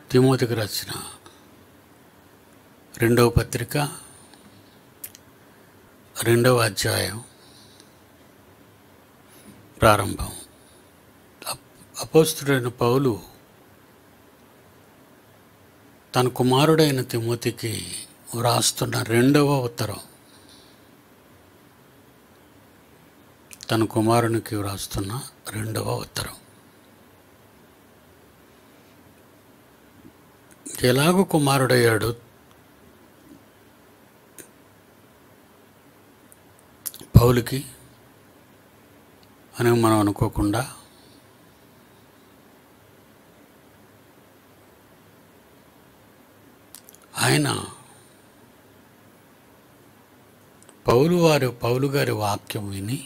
తిమోతికి రాసిన రెండవ పత్రిక రెండవ అధ్యాయం ప్రారంభం అప్- అపోస్తుడైన పౌలు తన కుమారుడైన తిమోతికి వ్రాస్తున్న రెండవ ఉత్తరం తన కుమారునికి వ్రాస్తున్న రెండవ ఉత్తరం ఎలాగో కుమారుడయ్యాడు పౌలుకి అని మనం అనుకోకుండా ఆయన పౌలు వారి పౌలు గారి వాక్యం విని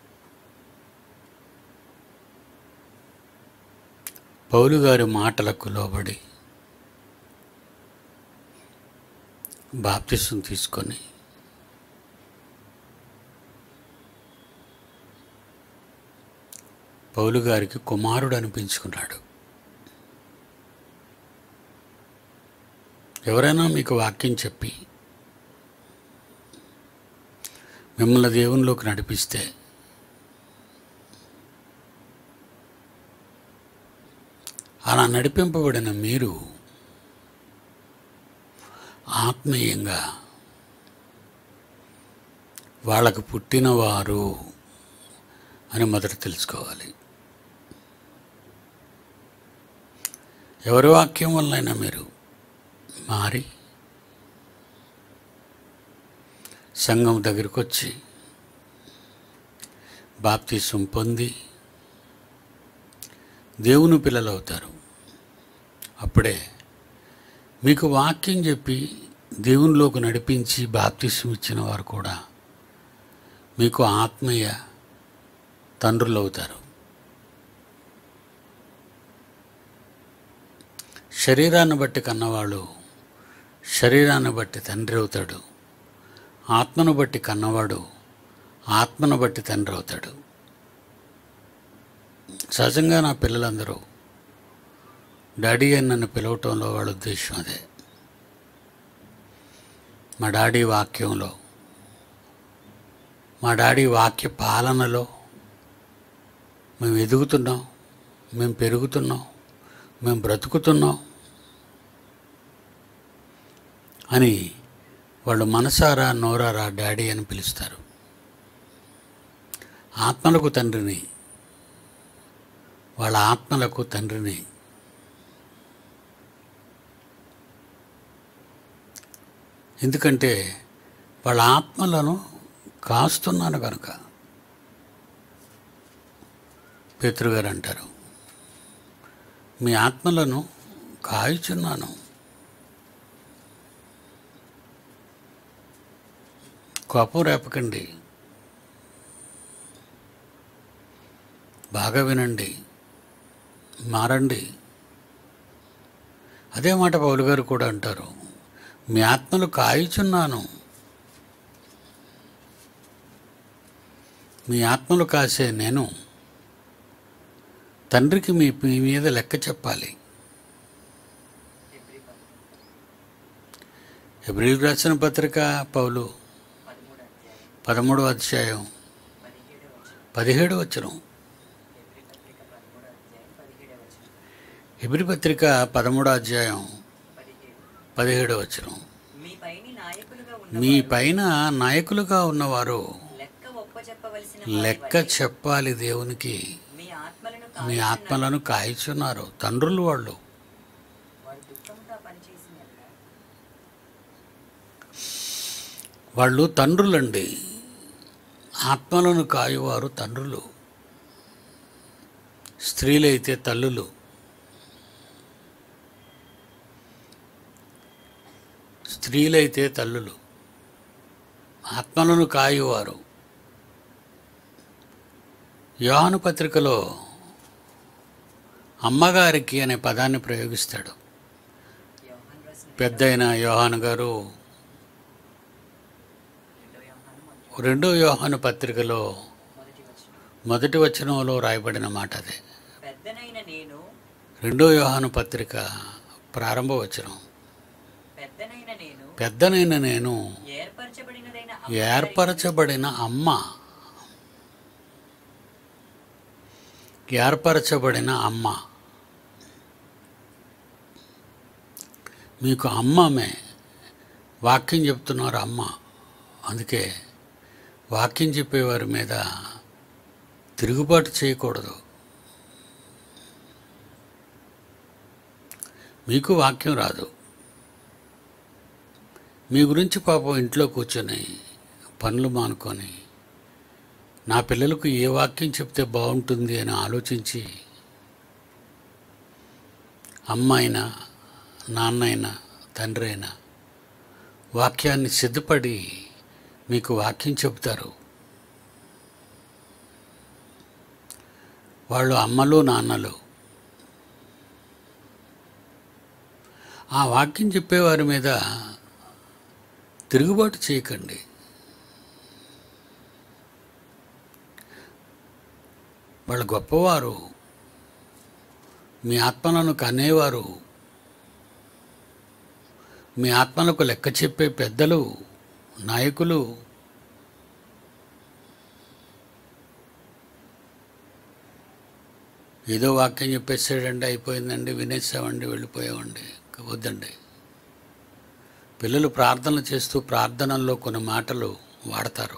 పౌలు గారి మాటలకు లోబడి బాప్తిసం తీసుకొని పౌలు గారికి కుమారుడు అనిపించుకున్నాడు ఎవరైనా మీకు వాక్యం చెప్పి మిమ్మల్ని దేవునిలోకి నడిపిస్తే అలా నడిపింపబడిన మీరు ఆత్మీయంగా వాళ్ళకు పుట్టినవారు అని మొదట తెలుసుకోవాలి ఎవరి వాక్యం వల్లైనా మీరు మారి సంఘం దగ్గరికి వచ్చి బాప్తీసం పొంది దేవుని పిల్లలు అవుతారు అప్పుడే మీకు వాక్యం చెప్పి దేవునిలోకి నడిపించి బాప్తిసం ఇచ్చిన వారు కూడా మీకు ఆత్మీయ తండ్రులు అవుతారు శరీరాన్ని బట్టి కన్నవాళ్ళు శరీరాన్ని బట్టి తండ్రి అవుతాడు ఆత్మను బట్టి కన్నవాడు ఆత్మను బట్టి తండ్రి అవుతాడు సహజంగా నా పిల్లలందరూ డాడీ అని నన్ను పిలవటంలో వాళ్ళ ఉద్దేశం అదే మా డాడీ వాక్యంలో మా డాడీ వాక్య పాలనలో మేము ఎదుగుతున్నాం మేము పెరుగుతున్నాం మేము బ్రతుకుతున్నాం అని వాళ్ళు మనసారా నోరారా డాడీ అని పిలుస్తారు ఆత్మలకు తండ్రిని వాళ్ళ ఆత్మలకు తండ్రిని ఎందుకంటే వాళ్ళ ఆత్మలను కాస్తున్నాను కనుక పేతురుగారు అంటారు మీ ఆత్మలను కాయుచున్నాను కోపం రేపకండి బాగా వినండి మారండి అదే మాట పౌలు గారు కూడా అంటారు మీ ఆత్మలు కాయుచున్నాను మీ ఆత్మలు కాసే నేను తండ్రికి మీ మీ మీద లెక్క చెప్పాలి ఎబ్రిల్ రాసిన పత్రిక పౌలు పదమూడు అధ్యాయం పదమూడవ అధ్యాయం పదిహేడు వచ్చిన పదిహేడు వచ్చరం ఎబ్రి పత్రిక పదమూడు అధ్యాయం ఎబ్రి పత్రిక పదమూడో అధ్యాయం పదిహేడు పదిహేడు వచ్చరం మీ పైని నాయకులుగా ఉన్న మీ పైన నాయకులుగా ఉన్నవారు లెక్క ఒప్పచెప్పవలసిన లెక్క చెప్పాలి దేవునికి మీ ఆత్మలను మీ కాల్చున్న ఆత్మలను కాయిచున్నారు తండ్రులు వాళ్ళు వాడు దుఃఖంతో పనిచేసినట్ల వాళ్ళు తండ్రులండి ఆత్మలను కాయువారు తండ్రులు స్త్రీలైతే తల్లులు స్త్రీలైతే తల్లులు ఆత్మలను కాయువారు యోహాను పత్రికలో అమ్మగారికి అనే పదాన్ని ప్రయోగిస్తాడు యోహాన్ రాసిన పెద్దయిన యోహాను గారు రెండో యోహాను మొదటి రెండో యోహాను పత్రికలో మొదటి వచనం మొదటి వచనంలో రాయబడిన మాట అదే పెద్దనైన నేను రెండో యోహాను పత్రిక ప్రారంభ వచనం పెద్దనైన నేను పెద్దనైన నేను ఏర్పరచబడినదైన ఏర్పరచబడిన అమ్మ ఏర్పరచబడిన అమ్మ మీకు అమ్మమే వాక్యం చెప్తున్నారు అమ్మ అందుకే వాక్యం చెప్పేవారి మీద తిరుగుబాటు చేయకూడదు మీకు వాక్యం రాదు మీ గురించి పాపం ఇంట్లో కూర్చొని పనులు మానుకొని నా పిల్లలకు ఏ వాక్యం చెప్తే బాగుంటుంది అని ఆలోచించి అమ్మ అయినా నాన్న అయినా తండ్రి అయినా వాక్యాన్ని సిద్ధపడి మీకు వాక్యం చెబుతారు వాళ్ళు అమ్మలు నాన్నలు ఆ వాక్యం చెప్పేవారి మీద తిరుగుబాటు చేయకండి వాళ్ళు గొప్పవారు మీ ఆత్మలను కనేవారు మీ ఆత్మలకు లెక్క చెప్పే పెద్దలు నాయకులు ఏదో వాక్యం చెప్పేసాడండి అయిపోయిందండి వినేసామండి వెళ్ళిపోయామండి ఇంకా వద్దండి పిల్లలు ప్రార్థనలు చేస్తూ ప్రార్థనల్లో కొన్ని మాటలు వాడతారు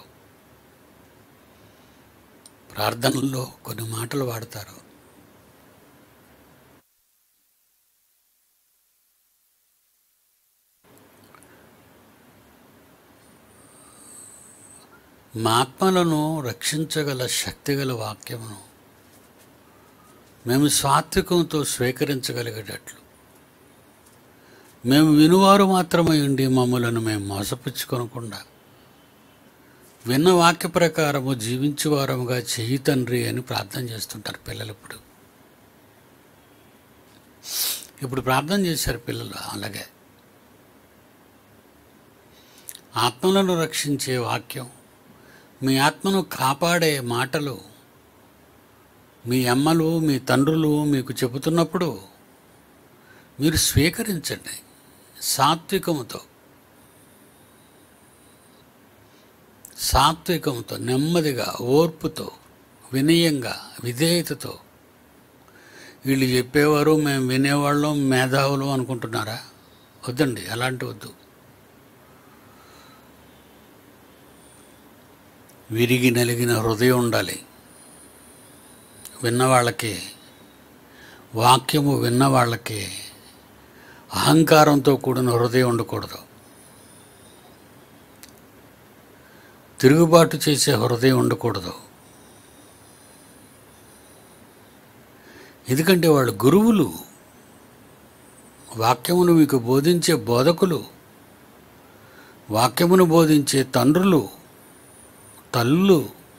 ప్రార్థనల్లో కొన్ని మాటలు వాడతారు మా ఆత్మలను రక్షించగల శక్తిగల వాక్యమును మేము సాత్వికంతో స్వీకరించగలిగేటట్లు మేము వినువారు మాత్రమే ఉండి మమ్మలను మేము మోసపుచ్చుకొనకుండా విన్న వాక్య ప్రకారము జీవించేవారముగా చెయ్యి తండ్రి అని ప్రార్థన చేస్తుంటారు పిల్లలు ఇప్పుడు ఇప్పుడు ప్రార్థన చేశారు పిల్లలు అలాగే ఆత్మలను రక్షించే వాక్యం మీ ఆత్మను కాపాడే మాటలు మీ అమ్మలు మీ తండ్రులు మీకు చెబుతున్నప్పుడు మీరు స్వీకరించండి సాత్వికముతో సాత్వికంతో నెమ్మదిగా ఓర్పుతో వినయంగా విధేయతతో వీళ్ళు చెప్పేవారు మేము వినేవాళ్ళం మేధావులు అనుకుంటున్నారా వద్దండి అలాంటి వద్దు విరిగి నలిగిన హృదయం ఉండాలి విన్నవాళ్ళకి వాక్యము విన్నవాళ్ళకి అహంకారంతో కూడిన హృదయం ఉండకూడదు తిరుగుబాటు చేసే హృదయం ఉండకూడదు ఎందుకంటే వాళ్ళు గురువులు వాక్యమును మీకు బోధించే బోధకులు వాక్యమును బోధించే తండ్రులు తల్లులు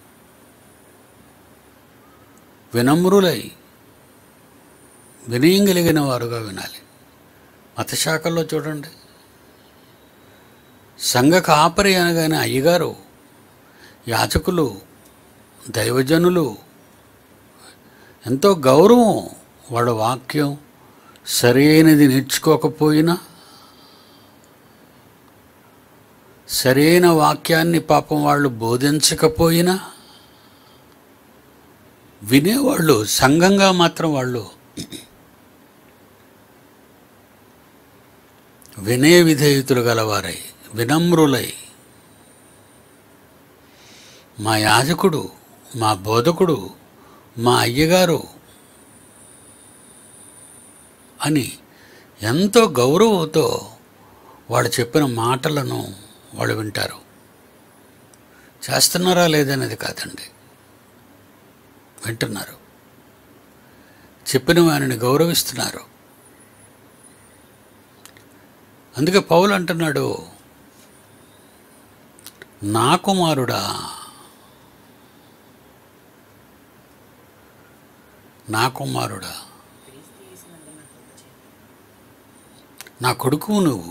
వినమ్రులై వినయం కలిగిన వారుగా వినాలి మతశాఖల్లో చూడండి సంఘ కాపరి అనగానే అయ్యగారు యాచకులు దైవజనులు ఎంతో గౌరవం వాళ్ళ వాక్యం సరైనది నేర్చుకోకపోయినా సరైన వాక్యాన్ని పాపం వాళ్ళు బోధించకపోయినా వినేవాళ్ళు సంఘంగా మాత్రం వాళ్ళు వినయ విధేయుతులు గలవారై వినమ్రులై మా యాజకుడు మా బోధకుడు మా అయ్యగారు అని ఎంతో గౌరవంతో వాళ్ళు చెప్పిన మాటలను వాళ్ళు వింటారు చేస్తున్నారా లేదనేది కాదండి వింటున్నారు చెప్పిన వారిని గౌరవిస్తున్నారు అందుకే పౌలు అంటున్నాడు నా కుమారుడా నా కుమారుడా క్రీస్తు యేసునందు నాకు కృప చేయండి. నా కొడుకు నువ్వు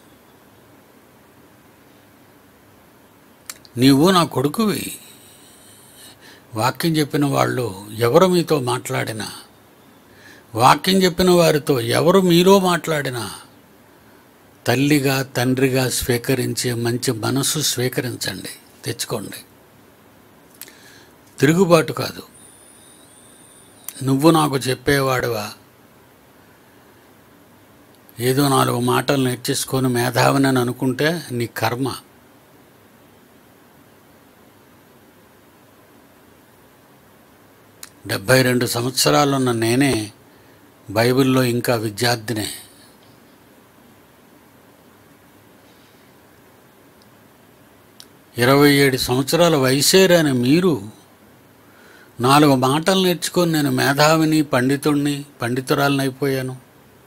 నీవు నా కొడుకువి వాక్యం చెప్పిన వాళ్ళు ఎవరు మీతో మాట్లాడినా వాక్యం చెప్పిన వారితో ఎవరు మీలో మాట్లాడినా తల్లిగా తండ్రిగా స్వీకరించే మంచి మనసు స్వీకరించండి తెచ్చుకోండి తిరుగుబాటు కాదు నువ్వు నాకు చెప్పేవాడువా ఏదో నాలుగు మాటలు నేర్చేసుకొని మేధావిని అని అనుకుంటే నీ కర్మ డెబ్భై రెండు సంవత్సరాలున్న నేనే బైబిల్లో ఇంకా విద్యార్థినే ఇరవై ఏడు సంవత్సరాల వయసేరాని మీరు నాలుగు మాటలు నేర్చుకొని నేను మేధావిని పండితుణ్ణి పండితురాలని అయిపోయాను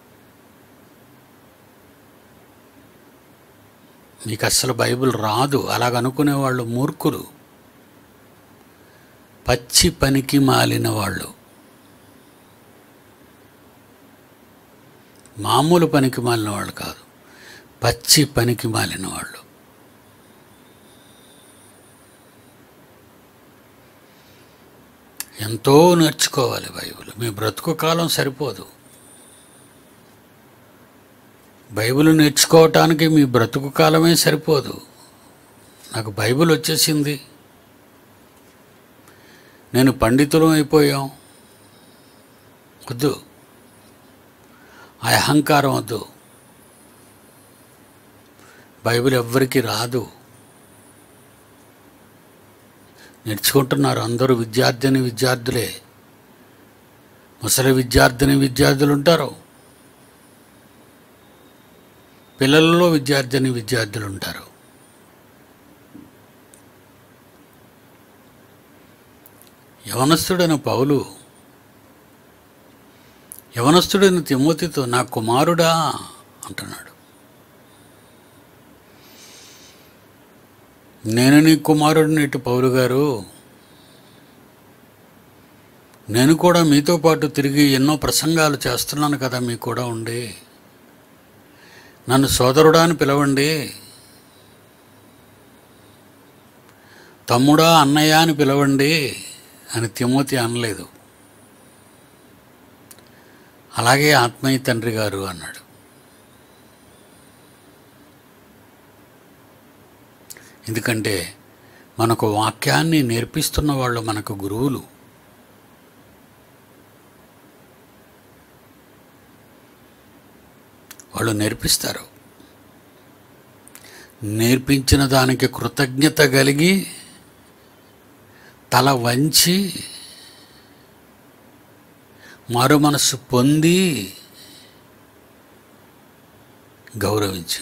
మీకు అస్సలు బైబిల్ రాదు అలాగనుకునే వాళ్ళు మూర్ఖులు పచ్చి పనికి మాలిన వాళ్ళు మామూలు పనికి మాలిన వాళ్ళు కాదు పచ్చి పనికి మాలిన వాళ్ళు ఎంతో నేర్చుకోవాలి బైబిల్ మీ బ్రతుకు కాలం సరిపోదు బైబిల్ నేర్చుకోవటానికి మీ బ్రతుకు కాలమే సరిపోదు నాకు బైబిల్ వచ్చేసింది నేను పండితులం అయిపోయాం వద్దు ఆ అహంకారం వద్దు బైబిల్ ఎవ్వరికీ రాదు నేర్చుకుంటున్నారు అందరూ విద్యార్థిని విద్యార్థులే ముసలి విద్యార్థిని విద్యార్థులు ఉంటారు పిల్లలలో విద్యార్థిని విద్యార్థులు ఉంటారు యవనస్తుడైన పౌలు యవనస్తుడైన తిమోతితో నా కుమారుడా అంటున్నాడు నేను నీ కుమారుడిని ఇటు పౌలు గారు నేను కూడా మీతో పాటు తిరిగి ఎన్నో ప్రసంగాలు చేస్తున్నాను కదా మీకు కూడా ఉండి నన్ను సోదరుడా అని పిలవండి తమ్ముడా అన్నయ్య అని పిలవండి అని తిమోతి అనలేదు అలాగే ఆత్మీయ తండ్రి గారు అన్నాడు ఎందుకంటే మనకు వాక్యాన్ని నేర్పిస్తున్న వాళ్ళు మనకు గురువులు వాళ్ళు నేర్పిస్తారు నేర్పించిన దానికి కృతజ్ఞత కలిగి తల వంచి మారు మనస్సు పొంది గౌరవించు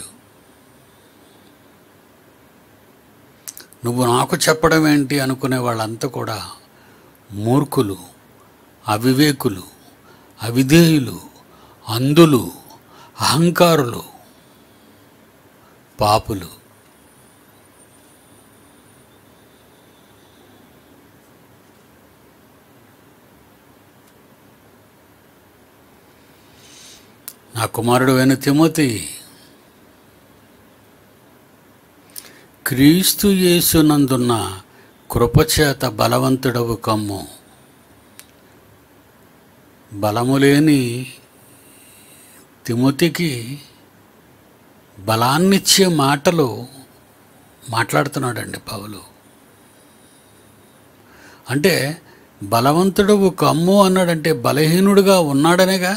నువ్వు నాకు చెప్పడం ఏంటి అనుకునే వాళ్ళంతా కూడా మూర్ఖులు అవివేకులు అవిధేయులు అంధులు అహంకారులు పాపులు నా కుమారుడు అయిన తిమోతి క్రీస్తు యేసునందున్న కృపచేత బలవంతుడవు కమ్ము బలము లేని తిమోతికి బలాన్నిచ్చే మాటలు మాట్లాడుతున్నాడండి పౌలు అంటే బలవంతుడు కమ్ము అన్నాడంటే బలహీనుడుగా ఉన్నాడనేగా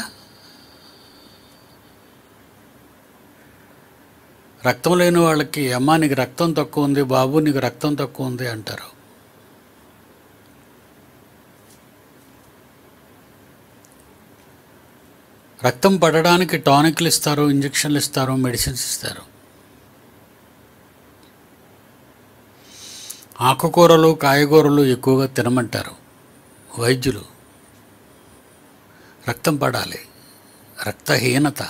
రక్తం లేని వాళ్ళకి అమ్మ నీకు రక్తం తక్కువ ఉంది బాబు నీకు రక్తం తక్కువ ఉంది అంటారు రక్తం పడడానికి టానిక్లు ఇస్తారు ఇంజక్షన్లు ఇస్తారు మెడిసిన్స్ ఇస్తారు ఆకుకూరలు కాయగూరలు ఎక్కువగా తినమంటారు వైద్యులు రక్తం పడాలి రక్తహీనత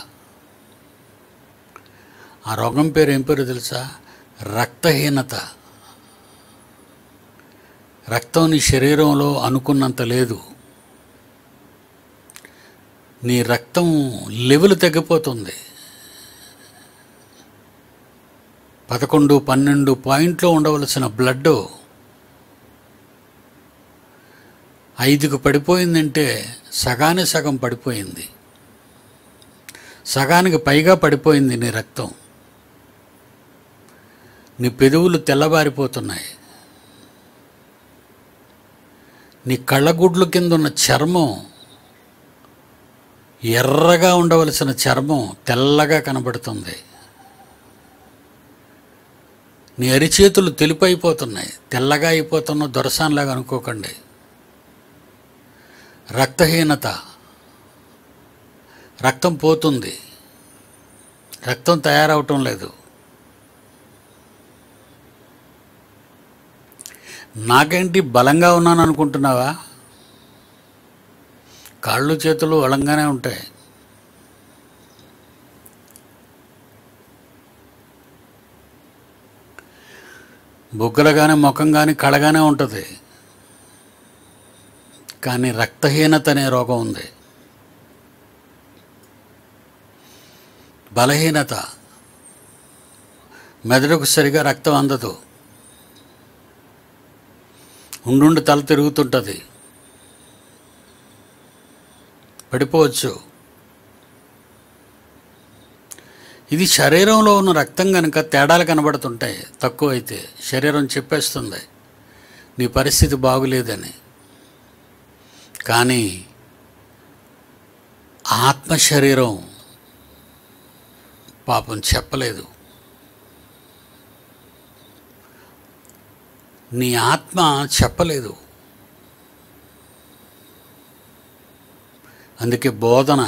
ఆ రోగం పేరు ఏం పేరు తెలుసా రక్తహీనత రక్తం నీ శరీరంలో అనుకున్నంత లేదు నీ రక్తం లెవెల్ తగ్గిపోతుంది పదకొండు పన్నెండు పాయింట్లో ఉండవలసిన బ్లడ్ ఐదుకు పడిపోయిందంటే సగానికి సగం పడిపోయింది సగానికి పైగా పడిపోయింది నీ రక్తం నీ పెదవులు తెల్లబారిపోతున్నాయి నీ కళ్ళగుడ్ల కింద ఉన్న చర్మం ఎర్రగా ఉండవలసిన చర్మం తెల్లగా కనబడుతుంది నీ అరిచేతులు తెలుపు అయిపోతున్నాయి తెల్లగా అయిపోతున్న దొరసాన్లాగా అనుకోకండి రక్తహీనత రక్తం పోతుంది రక్తం తయారవటం లేదు నాకేంటి బలంగా ఉన్నాను అనుకుంటున్నావా కాళ్ళు చేతులు బలంగానే ఉంటాయి బుగ్గలు కానీ ముఖం కానీ కళగానే ఉంటుంది కానీ రక్తహీనత అనే రోగం ఉంది బలహీనత మెదడుకు సరిగా రక్తం అందదు ఉండుండి తల తిరుగుతుంటుంది పడిపోవచ్చు ఇది శరీరంలో ఉన్న రక్తం కనుక తేడాలు కనబడుతుంటాయి తక్కువ అయితే శరీరం చెప్పేస్తుంది నీ పరిస్థితి బాగులేదని కానీ ఆత్మ శరీరం పాపం చెప్పలేదు నీ ఆత్మ చెప్పలేదు అందుకే బోధన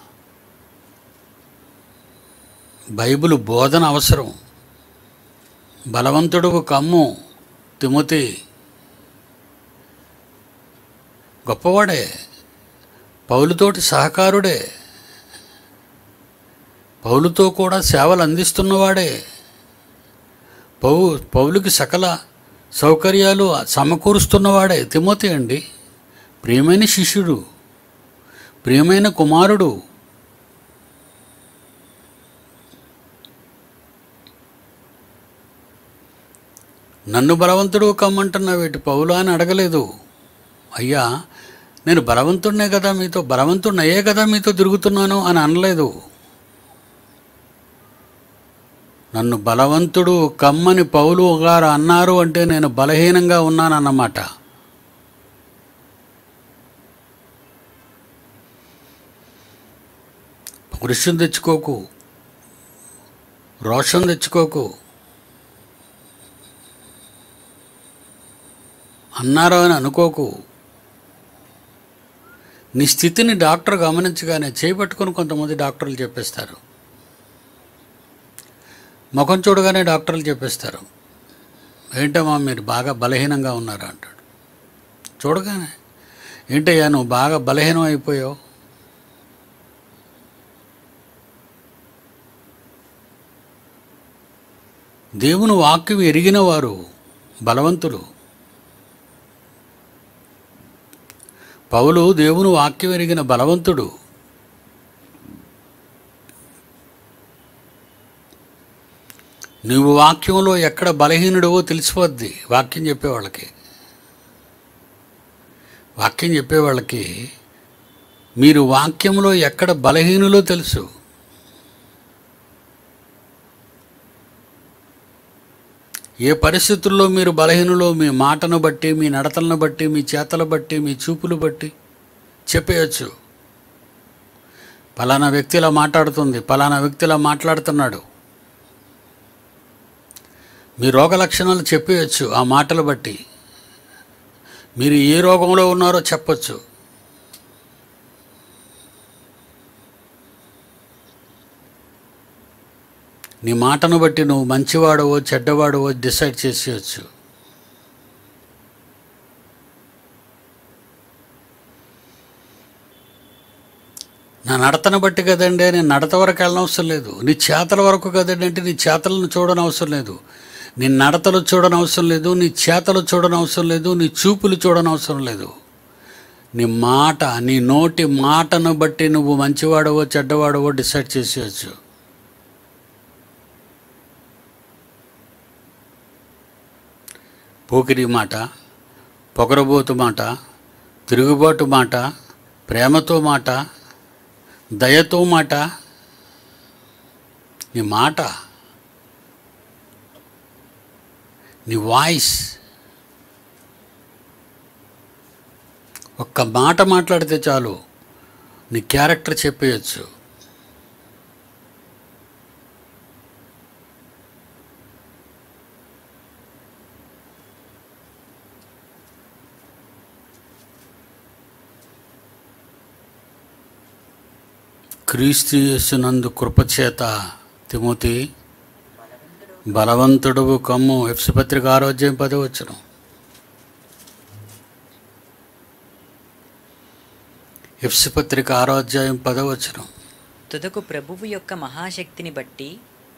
బైబిల్ బోధన అవసరం బలవంతుడు కమ్ము తిమోతి గొప్పవాడే పౌలుతోటి సహకారుడే పౌలుతో కూడా సేవలు అందిస్తున్నవాడే పౌ పౌలుకి సకల సౌకర్యాలు సమకూరుస్తున్నవాడే తిమోతి అండి ప్రియమైన శిష్యుడు ప్రియమైన కుమారుడు నన్ను బలవంతుడు కమ్మంటున్నావేటి పౌలు అని అడగలేదు అయ్యా నేను బలవంతుడినే కదా మీతో బలవంతుడినయ్యే కదా మీతో తిరుగుతున్నాను అని అనలేదు నన్ను బలవంతుడు కమ్మని పౌలు గారు అన్నారు అంటే నేను బలహీనంగా ఉన్నానన్నమాట పౌరుషం తెచ్చుకోకు రోషం తెచ్చుకోకు అన్నారు అని అనుకోకు నీ స్థితిని డాక్టర్ గమనించగానే చేపట్టుకుని కొంతమంది డాక్టర్లు చెప్పేస్తారు ముఖం చూడగానే డాక్టర్లు చెప్పేస్తారు ఏంటమ్మా మీరు బాగా బలహీనంగా ఉన్నారు అంటాడు చూడగానే ఏంటయ్యా నువ్వు బాగా బలహీనం అయిపోయావు దేవుని వాక్యం ఎరిగిన వారు బలవంతులు పౌలు దేవుని వాక్యం ఎరిగిన బలవంతుడు నువ్వు వాక్యంలో ఎక్కడ బలహీనుడవో తెలిసిపోద్ది వాక్యం చెప్పేవాళ్ళకి వాక్యం చెప్పేవాళ్ళకి మీరు వాక్యంలో ఎక్కడ బలహీనులో తెలుసు ఏ పరిస్థితుల్లో మీరు బలహీనులో మీ మాటను బట్టి మీ నడతలను బట్టి మీ చేతలు బట్టి మీ చూపులు బట్టి చెప్పేయచ్చు పలానా వ్యక్తి ఇలా మాట్లాడుతుంది పలానా వ్యక్తి ఇలా మాట్లాడుతున్నాడు మీ రోగ లక్షణాలు చెప్పేయచ్చు ఆ మాటలు బట్టి మీరు ఏ రోగంలో ఉన్నారో చెప్పొచ్చు నీ మాటను బట్టి నువ్వు మంచివాడవో చెడ్డవాడవో డిసైడ్ చేసేయచ్చు నా నడతను బట్టి కదండి నేను నడత వరకు వెళ్ళనవసరం లేదు నీ చేతల వరకు కదండి అంటే నీ చేతలను చూడనవసరం లేదు నీ నడతలు చూడనవసరం లేదు నీ చేతలు చూడనవసరం లేదు నీ చూపులు చూడనవసరం లేదు నీ మాట నీ నోటి మాటను బట్టి నువ్వు మంచివాడవో చెడ్డవాడవో డిసైడ్ చేసేయచ్చు పోకిరి మాట పొగరబోతు మాట తిరుగుబాటు మాట ప్రేమతో మాట దయతో మాట నీ మాట నీ వాయిస్ ఒక్క మాట మాట్లాడితే చాలు నీ క్యారెక్టర్ చెప్పేయచ్చు క్రీస్తు యేసునందు కృపచేత తిమోతి బలవంతుడు బలవంతుడు కమ్ము ఎఫ్సి పత్రిక ఆరోగ్యం పదవచ్చును ఎఫ్సి పత్రిక ఆరోగ్యం పదవచ్చును తుదకు ప్రభువు యొక్క మహాశక్తిని బట్టి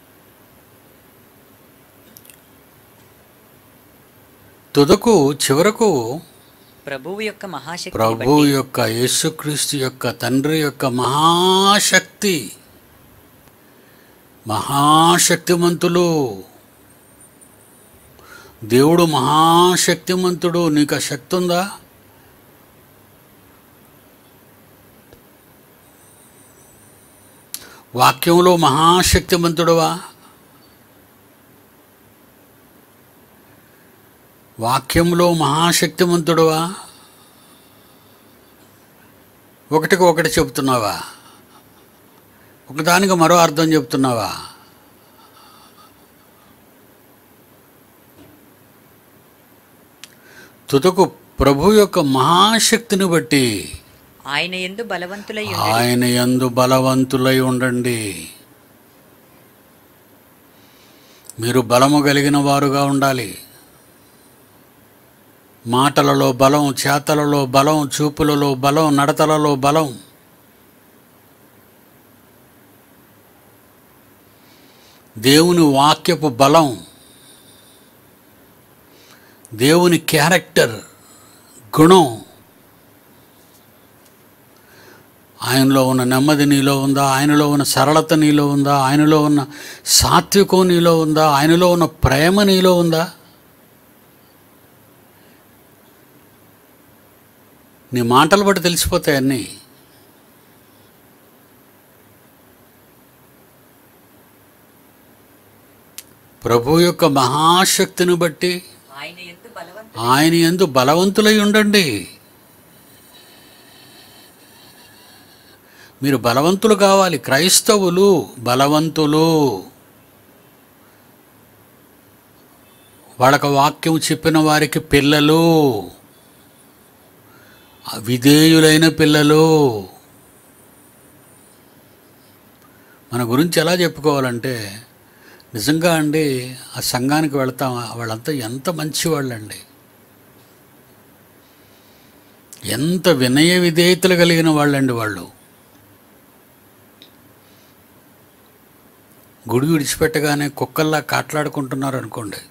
తుదకు చివరకు ప్రభువు యొక్క మహాశక్తిని ప్రభు బట్టి యొక్క యేసుక్రీస్తు యొక్క తండ్రి యొక్క మహాశక్తి మహాశక్తిమంతులు దేవుడు మహాశక్తిమంతుడు నీకు ఆ శక్తి ఉందా వాక్యంలో మహాశక్తిమంతుడువా వాక్యంలో మహాశక్తిమంతుడువా ఒకటికి ఒకటి చెబుతున్నావా ఒకదానికి మరో అర్థం చెప్తున్నావా తుదకు ప్రభు యొక్క మహాశక్తిని బట్టి ఆయన ఎందు బలవంతులై ఉండి ఆయన యందు బలవంతులై ఉండండి మీరు బలము కలిగిన వారుగా ఉండాలి మాటలలో బలం చేతలలో బలం చూపులలో బలం నడతలలో బలం దేవుని వాక్యపు బలం దేవుని క్యారెక్టర్ గుణం ఆయనలో ఉన్న నెమ్మది నీలో ఉందా ఆయనలో ఉన్న సరళత నీలో ఉందా ఆయనలో ఉన్న సాత్వికం నీలో ఉందా ఆయనలో ఉన్న ప్రేమ నీలో ఉందా నీ మాటలు బట్టి తెలిసిపోతాయి అన్నీ ప్రభు యొక్క మహాశక్తిని బట్టి ఆయన ఎందు బలవంతుడు ఆయన ఎందు బలవంతులై ఉండండి మీరు బలవంతులు కావాలి క్రైస్తవులు బలవంతులు వాళ్ళకి వాక్యం చెప్పిన వారికి పిల్లలు విధేయులైన పిల్లలు మన గురించి ఎలా చెప్పుకోవాలంటే నిజంగా అండి ఆ సంఘానికి వెళ్తాం వాళ్ళంతా ఎంత మంచి వాళ్ళండి ఎంత వినయ విధేయతలు కలిగిన వాళ్ళండి వాళ్ళు గుడి విడిచిపెట్టగానే కుక్కల్లా కాట్లాడుకుంటున్నారు అనుకోండి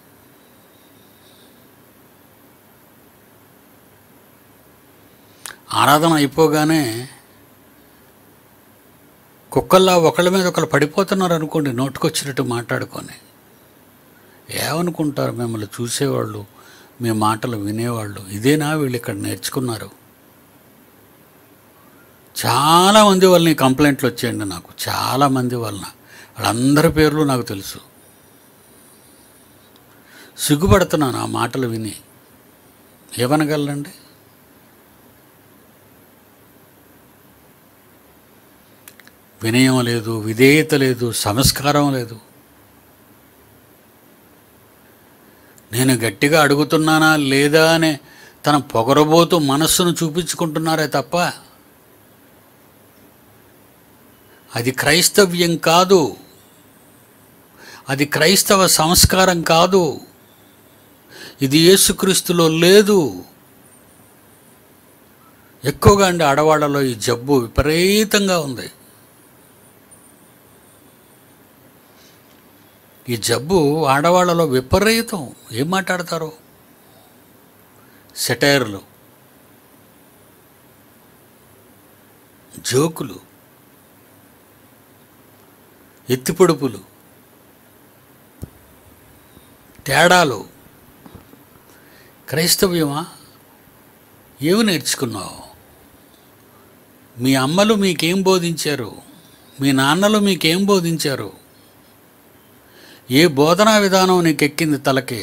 ఆరాధన అయిపోగానే కుక్కల్లా ఒకళ్ళ మీద ఒకళ్ళు పడిపోతున్నారు అనుకోండి నోటుకొచ్చినట్టు మాట్లాడుకొని ఏమనుకుంటారు మిమ్మల్ని చూసేవాళ్ళు మీ మాటలు వినేవాళ్ళు ఇదేనా వీళ్ళు ఇక్కడ నేర్చుకున్నారు చాలామంది వాళ్ళని కంప్లైంట్లు వచ్చాయండి నాకు చాలామంది వలన వాళ్ళందరి పేర్లు నాకు తెలుసు సిగ్గుపడుతున్నాను ఆ మాటలు విని ఏమనగలండి వినయం లేదు విధేయత లేదు సంస్కారం లేదు నేను గట్టిగా అడుగుతున్నానా లేదా అనే తన పొగరబోతూ మనస్సును చూపించుకుంటున్నారే తప్ప అది క్రైస్తవ్యం కాదు అది క్రైస్తవ సంస్కారం కాదు ఇది యేసుక్రీస్తులో లేదు ఎక్కువగా అండి ఆడవాళ్ళలో ఈ జబ్బు విపరీతంగా ఉంది ఈ జబ్బు ఆడవాళ్ళలో విపరీతం ఏం మాట్లాడతారు సెటైర్లు జోకులు ఎత్తిపొడుపులు తేడాలు క్రైస్తవ్యమా ఏమి నేర్చుకున్నావు మీ అమ్మలు మీకేం బోధించారు మీ నాన్నలు మీకేం బోధించారు ఏ బోధనా విధానం నీకు ఎక్కింది తలకి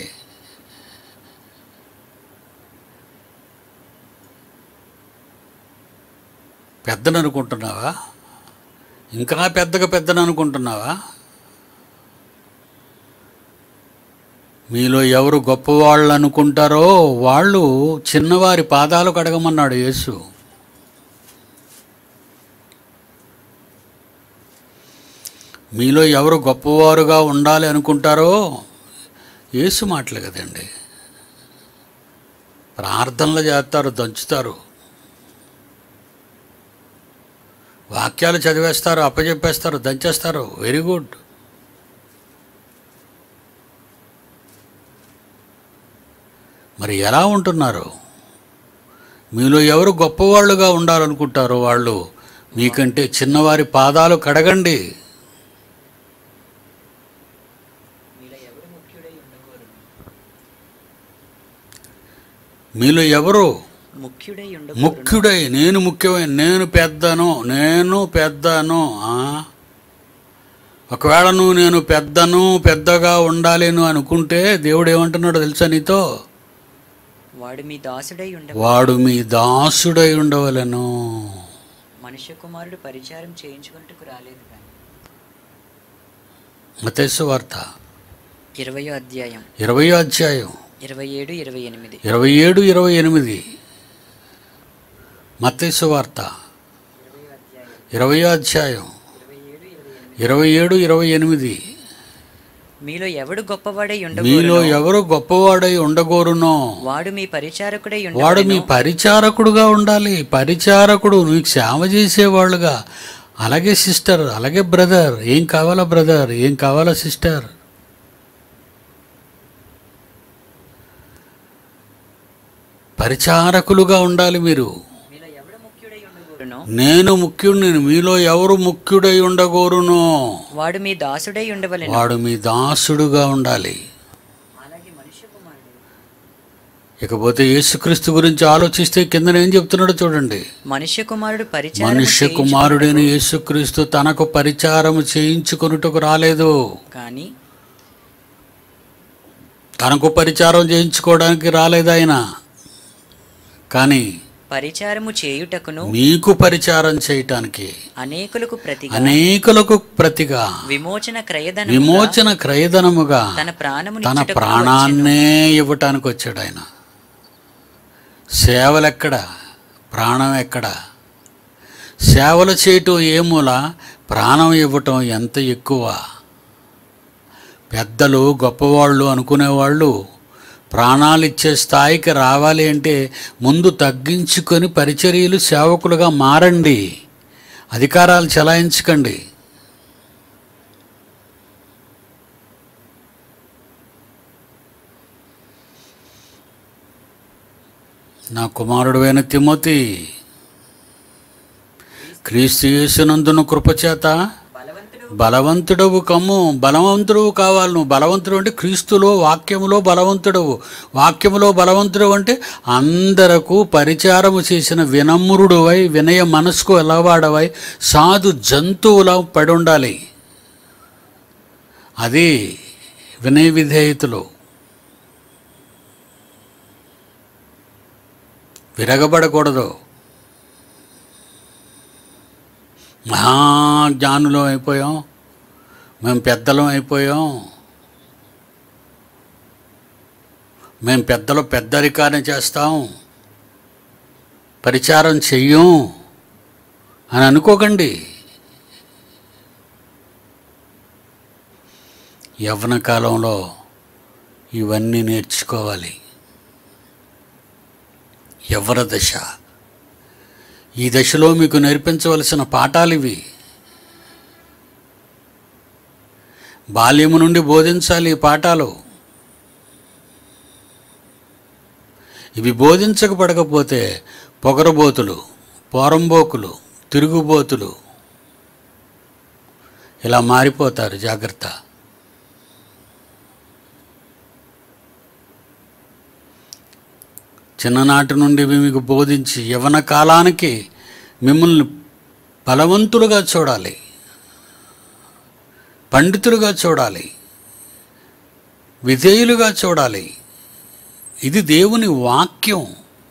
పెద్దను అనుకుంటున్నావా ఇంకా పెద్దగా పెద్దను అనుకుంటున్నావా మీలో ఎవరు గొప్పవాళ్ళు అనుకుంటారో వాళ్ళు చిన్నవారి పాదాలు కడగమన్నాడు యేసు మీలో ఎవరు గొప్పవారుగా ఉండాలి అనుకుంటారో యేసు మాటలు కదండి ప్రార్థనలు చేస్తారు దంచుతారు వాక్యాలు చదివేస్తారు అప్పచెప్పేస్తారు దంచేస్తారు వెరీ గుడ్ మరి ఎలా ఉంటున్నారు మీలో ఎవరు గొప్పవాళ్ళుగా ఉండాలనుకుంటారో వాళ్ళు మీకంటే చిన్నవారి పాదాలు కడగండి మీలో ఎవరు ముఖ్యుడై ఉండ ముఖ్యుడై నేను ముఖ్యమైన నేను పెద్దను నేను పెద్దను ఆ? ఒకవేళ నువ్వు నేను పెద్దను పెద్దగా ఉండాలేను అనుకుంటే దేవుడు ఏమంటున్నాడో తెలుసా నీతో వాడు మీ దాసుడై ఉండ వాడు మీ దాసుడై ఉండవలను మనుష్య కుమారుడు పరిచారం చేయించుకుంటకు రాలేదు కానీ మతేసు వార్త ఇరవయో అధ్యాయం ఇరవై అధ్యాయం ఇరవై ఏడు ఇరవై ఎనిమిది ఇరవై ఏడు ఇరవై ఎనిమిది మతేసు వార్త ఇరవై అధ్యాయం ఇరవై ఏడు ఇరవై ఎనిమిది మీలో ఎవడు గొప్పవాడై మీలో ఉండగోరునో ఎవరు గొప్పవాడై ఉండగోరునో వాడు మీ పరిచారకుడై వాడు మీ ఉండవలెను పరిచారకుడుగా ఉండాలి పరిచారకుడు నీకు సేవ చేసేవాళ్ళుగా అలాగే సిస్టర్ అలాగే బ్రదర్ ఏం కావాలా బ్రదర్ ఏం కావాలా సిస్టర్ పరిచారకులుగా ఉండాలి మీరు మీలో ఎవడు ముఖ్యుడై ఉండగోరునో నేను ముఖ్యుడిని మీలో ఎవరు ముఖ్యుడై ఉండగోరునో వాడు మీ దాసుడై ఉండవలెను వాడు మీ దాసుడుగా ఉండాలి అలాగే మనుష్య కుమారుడు ఇకపోతే యేసుక్రీస్తు గురించి ఆలోచిస్తే కింద ఏం చెప్తున్నాడో చూడండి మనుష్య కుమారుడు పరిచారం మనుష్య కుమారుడైన యేసుక్రీస్తు తనకు పరిచారము చేయించుకొనుటకు రాలేదు కానీ తనకు పరిచారం చేయించుకోవడానికి రాలేదు ఆయన కానీ పరిచారము చేయుటకును మీకు పరిచారం చేయటానికి అనేకులకు ప్రతిగా అనేకులకు ప్రతిగా విమోచన క్రయధన విమోచన క్రయధనముగా తన ప్రాణముని తన ప్రాణాన్నే ఇవ్వటానికి వచ్చాడు ఆయన సేవలెక్కడ ప్రాణం ఎక్కడ సేవలు చేయటం ఏ మూల ప్రాణం ఇవ్వటం ఎంత ఎక్కువ పెద్దలు గొప్పవాళ్ళు అనుకునేవాళ్ళు ప్రాణాలు ఇచ్చే స్థాయికి రావాలి అంటే ముందు తగ్గించుకొని పరిచర్యలు సేవకులుగా మారండి అధికారాలు చెలాయించకండి నా కుమారుడువైన తిమోతి క్రీస్తు యేసునందున కృపచేత బలవంతుడు బలవంతుడవు కమ్ము బలవంతుడు కావాలి నువ్వు బలవంతుడు అంటే క్రీస్తులో వాక్యములో బలవంతుడవు వాక్యములో బలవంతుడు అంటే అందరకు పరిచారము చేసిన వినమ్రుడువై వినయ మనసుకు ఎలవాడవై సాధు జంతువులా పడి ఉండాలి అది వినయ విధేయతలు విరగబడకూడదు మహాజ్ఞానులం అయిపోయాం మేము పెద్దలం అయిపోయాం మేము పెద్దలు పెద్దరికాన్ని చేస్తాం పరిచారం చెయ్యం అని అనుకోకండి యవ్వన కాలంలో ఇవన్నీ నేర్చుకోవాలి యవ్వన దశ ఈ దశలో మీకు నేర్పించవలసిన పాఠాలు ఇవి బాల్యము నుండి బోధించాలి ఈ పాఠాలు ఇవి బోధించకపడకపోతే పొగరబోతులు పోరంబోకులు తిరుగుబోతులు ఇలా మారిపోతారు జాగ్రత్త చిన్ననాటి నుండి మీకు బోధించి యవన కాలానికి మిమ్మల్ని బలవంతులుగా చూడాలి పండితులుగా చూడాలి విధేయులుగా చూడాలి ఇది దేవుని వాక్యం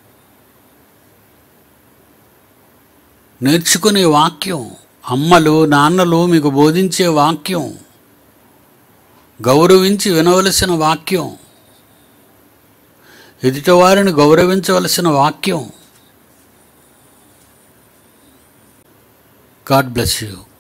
నేర్చుకునే వాక్యం అమ్మలు నాన్నలు మీకు బోధించే వాక్యం గౌరవించి వినవలసిన వాక్యం ఎదుటివారిని గౌరవించవలసిన వాక్యం గాడ్ బ్లెస్ యూ